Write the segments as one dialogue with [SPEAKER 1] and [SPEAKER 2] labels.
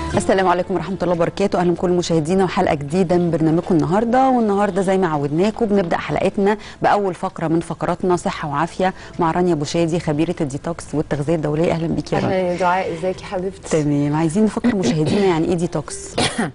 [SPEAKER 1] السلام عليكم ورحمة الله وبركاته أهلا بكل مشاهدينا وحلقة جديدة من برنامجكم النهاردة والنهاردة زي ما عودناكم بنبدأ حلقتنا بأول فقرة من فقراتنا صحة وعافية مع رانيا بوشادي خبيرة الديتوكس والتغذية الدولية أهلا بيكي يا
[SPEAKER 2] اهلا
[SPEAKER 1] رانيا
[SPEAKER 2] يا دعاء ازيك يا حبيبتي
[SPEAKER 1] تمام عايزين نفكر مشاهدينا يعني إيه ديتوكس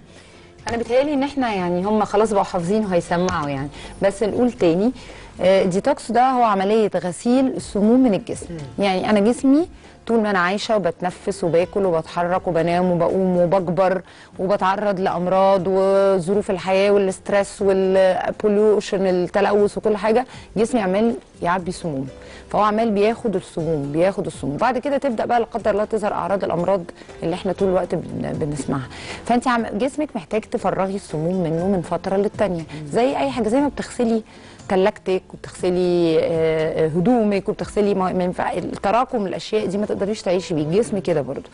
[SPEAKER 2] انا بيتهيألي ان احنا يعني هم خلاص بقوا حافظين وهيسمعوا يعني بس نقول تاني آه، الديتوكس ده هو عمليه غسيل السموم من الجسم يعني انا جسمي طول ما انا عايشه وبتنفس وباكل وبتحرك وبنام وبقوم وبكبر وبتعرض لامراض وظروف الحياه والستريس والبوليوشن التلوث وكل حاجه جسمي عمال يعبي سموم فهو عمال بياخد السموم بياخد السموم بعد كده تبدا بقى لا قدر الله تظهر اعراض الامراض اللي احنا طول الوقت بن- بنسمعها فانت عم جسمك محتاج تفرغي السموم منه من فتره للتانيه زي اي حاجه زي ما بتغسلي تلاجتك وبتغسلي آه، هدومك وبتغسلي ما ما ينفع التراكم الاشياء دي ما تقدريش تعيشي بيه الجسم كده برضو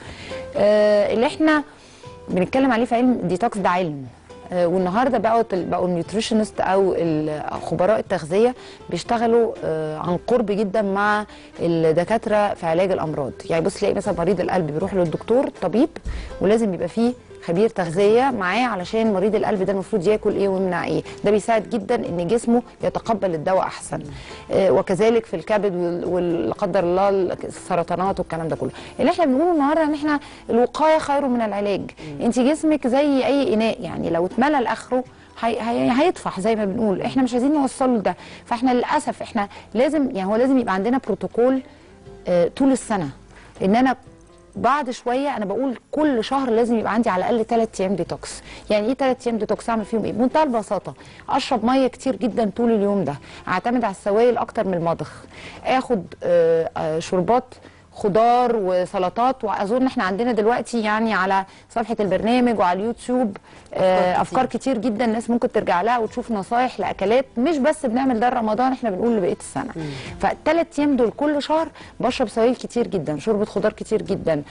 [SPEAKER 2] آه، اللي احنا بنتكلم عليه في علم الديتوكس ده علم آه، والنهارده بقوا بقوا النيوتريشنست او ال- خبراء التغذيه بيشتغلوا آه، عن قرب جدا مع الدكاتره في علاج الامراض يعني بص تلاقي مثلا مريض القلب بيروح للدكتور طبيب ولازم يبقى فيه خبير تغذيه معاه علشان مريض القلب ده المفروض ياكل ايه ويمنع ايه ده بيساعد جدا ان جسمه يتقبل الدواء احسن آه، وكذلك في الكبد وال- ولا قدر الله السرطانات والكلام ده كله اللي احنا بنقوله النهارده ان احنا الوقايه خير من العلاج انت جسمك زي اي اناء يعني لو اتملى لاخره هي هي هيطفح زي ما بنقول احنا مش عايزين نوصله لده فاحنا للاسف احنا لازم يعني هو لازم يبقى عندنا بروتوكول آه، طول السنه ان انا بعد شويه انا بقول كل شهر لازم يبقى عندي على الاقل ثلاث ايام ديتوكس يعني ايه ثلاث ايام ديتوكس اعمل فيهم ايه بمنتهى البساطه اشرب ميه كتير جدا طول اليوم ده اعتمد على السوائل اكتر من المضخ اخد آه، آه، شربات خضار وسلطات واظن احنا عندنا دلوقتي يعني على صفحه البرنامج وعلى اليوتيوب آه، افكار كتير جدا الناس ممكن ترجع لها وتشوف نصايح لاكلات مش بس بنعمل ده رمضان احنا بنقول لبقيه السنه فالثلاث ايام دول كل شهر بشرب سوائل كتير جدا شوربه خضار كتير جدا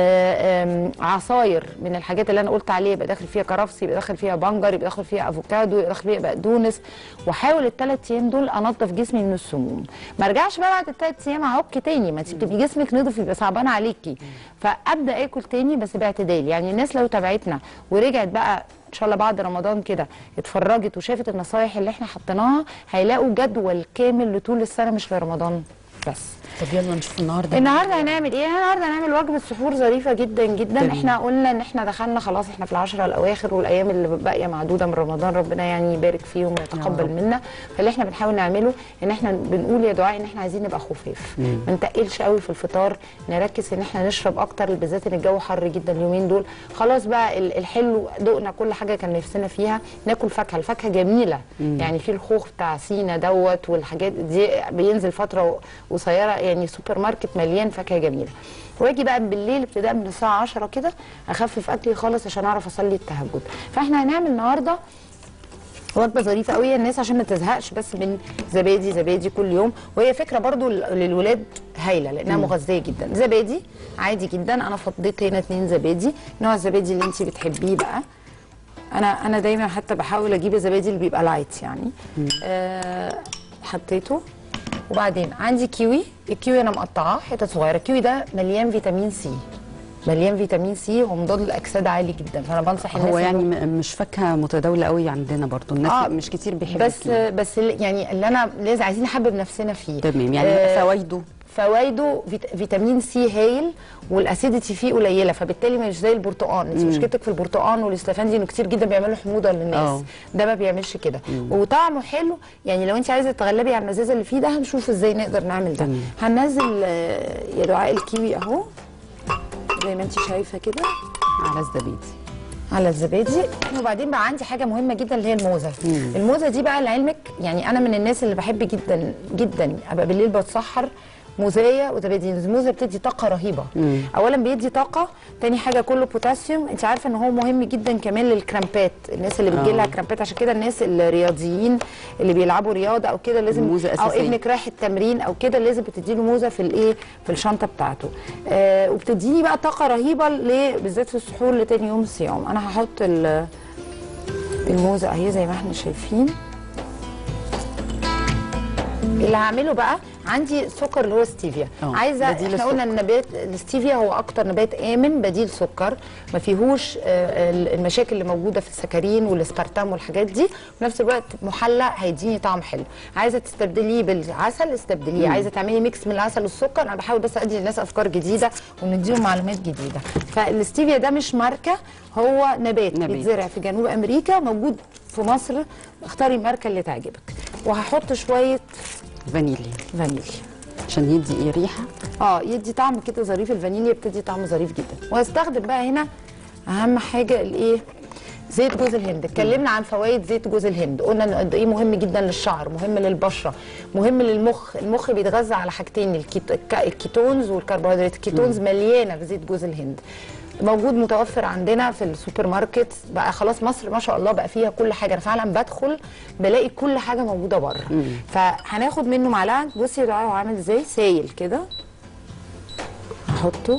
[SPEAKER 2] آه، آم، عصاير من الحاجات اللي انا قلت عليها يبقى داخل فيها كرفس يبقى داخل فيها بنجر يبقى داخل فيها افوكادو يبقى داخل فيها بقدونس واحاول الثلاث ايام دول انظف جسمي من السموم ما ارجعش بقى بعد الثلاث ايام اعك تاني ما انت بتبقي جسمك نضف يبقى صعبان عليكي فابدا اكل تاني بس باعتدال يعني الناس لو تابعتنا ورجعت بقى ان شاء الله بعد رمضان كده اتفرجت وشافت النصايح اللي احنا حطيناها هيلاقوا جدول كامل لطول السنه مش لرمضان بس
[SPEAKER 1] طب يلا نشوف النهاردة
[SPEAKER 2] النهارده هنعمل ايه؟ النهارده هنعمل وجبه سحور ظريفه جدا جدا
[SPEAKER 1] تمام.
[SPEAKER 2] احنا قلنا ان احنا دخلنا خلاص احنا في العشره الاواخر والايام اللي باقيه معدوده من رمضان ربنا يعني يبارك فيهم ويتقبل
[SPEAKER 1] رب.
[SPEAKER 2] منا فاللي احنا بنحاول نعمله ان احنا بنقول يا دعاء ان احنا عايزين نبقى خفاف ما نتقلش قوي في الفطار نركز ان احنا نشرب اكتر بالذات ان الجو حر جدا اليومين دول خلاص بقى ال- الحلو دقنا كل حاجه كان نفسنا فيها ناكل فاكهه الفاكهه جميله يعني في الخوخ بتاع سينا دوت والحاجات دي بينزل فتره قصيره يعني سوبر ماركت مليان فاكهه جميله واجي بقى بالليل ابتداء من الساعه 10 كده اخفف اكلي خالص عشان اعرف اصلي التهجد فاحنا هنعمل النهارده وجبه ظريفه قوي الناس عشان ما تزهقش بس من زبادي زبادي كل يوم وهي فكره برضو لل- للولاد هايله لانها مغذيه جدا زبادي عادي جدا انا فضيت هنا اتنين زبادي نوع الزبادي اللي انت بتحبيه بقى انا انا دايما حتى بحاول اجيب الزبادي اللي بيبقى لايت يعني آه حطيته وبعدين عندي كيوي الكيوي انا مقطعاه حتت صغيره الكيوي ده مليان فيتامين سي مليان فيتامين سي ومضاد الاكسده عالي جدا فانا بنصح الناس
[SPEAKER 1] هو
[SPEAKER 2] إنه-
[SPEAKER 1] يعني م- مش فاكهة متداولة قوي عندنا برضو الناس
[SPEAKER 2] آه،
[SPEAKER 1] مش كتير بيحبوا
[SPEAKER 2] بس
[SPEAKER 1] الكيوي.
[SPEAKER 2] بس ال- يعني اللي انا لازم عايزين نحبب نفسنا فيه
[SPEAKER 1] تمام يعني
[SPEAKER 2] آه،
[SPEAKER 1] فوائده
[SPEAKER 2] فوائده فيت- فيتامين سي هايل والاسيديتي فيه قليله فبالتالي مش زي البرتقال انت مشكلتك في البرتقال والاستفندي انه كتير جدا بيعملوا حموضه للناس
[SPEAKER 1] آه.
[SPEAKER 2] ده ما بيعملش كده وطعمه حلو يعني لو انت عايزه تتغلبي على المزازه اللي فيه ده هنشوف ازاي نقدر نعمل ده
[SPEAKER 1] تمام.
[SPEAKER 2] هننزل آه، يا دعاء الكيوي اهو زي ما انت شايفه كده
[SPEAKER 1] على الزبادي
[SPEAKER 2] على الزبادي وبعدين بقى عندي حاجه مهمه جدا اللي هي الموزه الموزه دي بقى لعلمك يعني انا من الناس اللي بحب جدا جدا ابقى بالليل بتسحر موزايه وزبادي الموزه بتدي طاقه رهيبه اولا بيدي طاقه تاني حاجه كله بوتاسيوم انت عارفه ان هو مهم جدا كمان للكرامبات الناس اللي بتجي لها
[SPEAKER 1] آه.
[SPEAKER 2] كرامبات عشان كده الناس الرياضيين اللي بيلعبوا رياضه او كده لازم
[SPEAKER 1] الموزة
[SPEAKER 2] او
[SPEAKER 1] أساسية.
[SPEAKER 2] ابنك رايح التمرين او كده لازم بتدي له موزه في الايه في الشنطه بتاعته آه وبتديني بقى طاقه رهيبه ل- بالذات في السحور لتاني يوم الصيام انا هحط ال- الموزه اهي زي ما احنا شايفين اللي هعمله بقى عندي سكر اللي هو ستيفيا
[SPEAKER 1] اه،
[SPEAKER 2] عايزه
[SPEAKER 1] بديل
[SPEAKER 2] احنا قلنا
[SPEAKER 1] السكر.
[SPEAKER 2] النبات الستيفيا هو اكتر نبات امن بديل سكر ما فيهوش آه، ال- المشاكل اللي موجوده في السكرين والاسبرتام والحاجات دي وفي نفس الوقت محلى هيديني طعم حلو عايزه تستبدليه بالعسل استبدليه عايزه تعملي ميكس من العسل والسكر انا بحاول بس ادي للناس افكار جديده ونديهم معلومات جديده فالستيفيا ده مش ماركه هو نبات,
[SPEAKER 1] نبات.
[SPEAKER 2] بيتزرع في جنوب امريكا موجود في مصر اختاري الماركه اللي تعجبك وهحط شويه
[SPEAKER 1] فانيليا
[SPEAKER 2] فانيليا
[SPEAKER 1] عشان يدي ايه ريحه
[SPEAKER 2] اه يدي طعم كده ظريف الفانيليا بتدي طعم ظريف جدا وهستخدم بقى هنا اهم حاجه الايه زيت جوز الهند اتكلمنا عن فوائد زيت جوز الهند قلنا انه قد ايه مهم جدا للشعر مهم للبشره مهم للمخ المخ بيتغذى على حاجتين الكيت... الك- الكيتونز والكربوهيدرات الكيتونز مليانه بزيت جوز الهند موجود متوفر عندنا في السوبر ماركت بقى خلاص مصر ما شاء الله بقى فيها كل حاجه انا فعلا بدخل بلاقي كل حاجه موجوده بره فهناخد منه معلقه بصي يا دعاء هو عامل ازاي سايل كده هحطه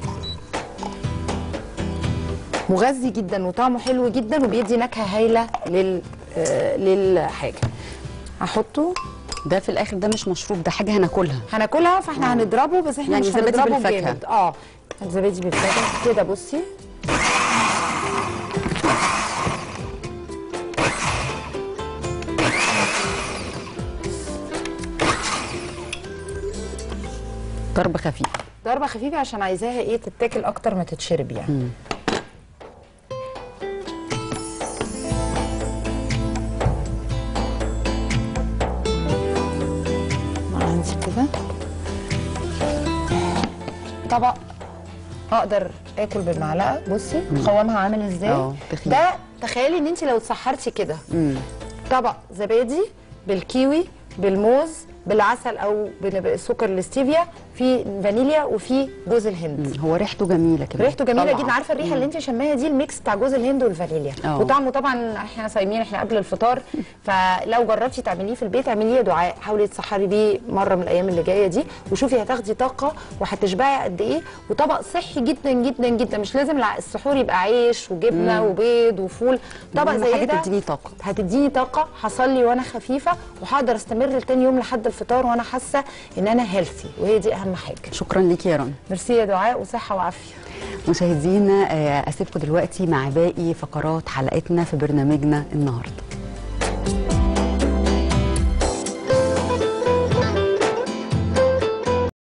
[SPEAKER 2] مغذي جدا وطعمه حلو جدا وبيدي نكهه هايله لل آه، للحاجه هحطه
[SPEAKER 1] ده في الاخر ده مش مشروب ده حاجه هناكلها
[SPEAKER 2] هناكلها فاحنا هنضربه بس احنا
[SPEAKER 1] يعني
[SPEAKER 2] مش
[SPEAKER 1] زبادي
[SPEAKER 2] هنضربه
[SPEAKER 1] بالفاكهة.
[SPEAKER 2] جامد اه زبادي بالفاكهه كده بصي
[SPEAKER 1] ضربه خفيفه
[SPEAKER 2] ضربه خفيفه عشان عايزاها ايه تتاكل اكتر ما تتشرب يعني عندي كده طبق اقدر اكل بالمعلقه بصي قوامها عامل ازاي
[SPEAKER 1] اه، تخين.
[SPEAKER 2] ده تخيلي ان انت لو اتسحرتي كده طبق زبادي بالكيوي بالموز بالعسل او بسكر الاستيفيا في فانيليا وفي جوز الهند
[SPEAKER 1] هو ريحته جميله كمان
[SPEAKER 2] ريحته جميله
[SPEAKER 1] طبعاً.
[SPEAKER 2] جدا عارفه الريحه اللي انت شماها دي الميكس بتاع جوز الهند والفانيليا
[SPEAKER 1] اه.
[SPEAKER 2] وطعمه طبعا احنا صايمين احنا قبل الفطار فلو جربتي تعمليه في البيت اعمليه دعاء حاولي تسحري بيه مره من الايام اللي جايه دي وشوفي هتاخدي طاقه وهتشبعي قد ايه وطبق صحي جدا جدا جدا مش لازم الع- السحور يبقى عيش وجبنه وبيض وفول طبق
[SPEAKER 1] أهم
[SPEAKER 2] زي
[SPEAKER 1] حاجة
[SPEAKER 2] ده
[SPEAKER 1] تديني طاقة.
[SPEAKER 2] هتديني طاقه هصلي وانا خفيفه وهقدر استمر لتاني يوم لحد الفطار وانا حاسه ان انا هيلثي وهي دي اهم حاجه
[SPEAKER 1] شكرا ليكي يا رنا
[SPEAKER 2] ميرسي يا دعاء وصحه وعافيه
[SPEAKER 1] مشاهدينا آه، اسيبكم دلوقتي مع باقي فقرات حلقتنا في برنامجنا النهارده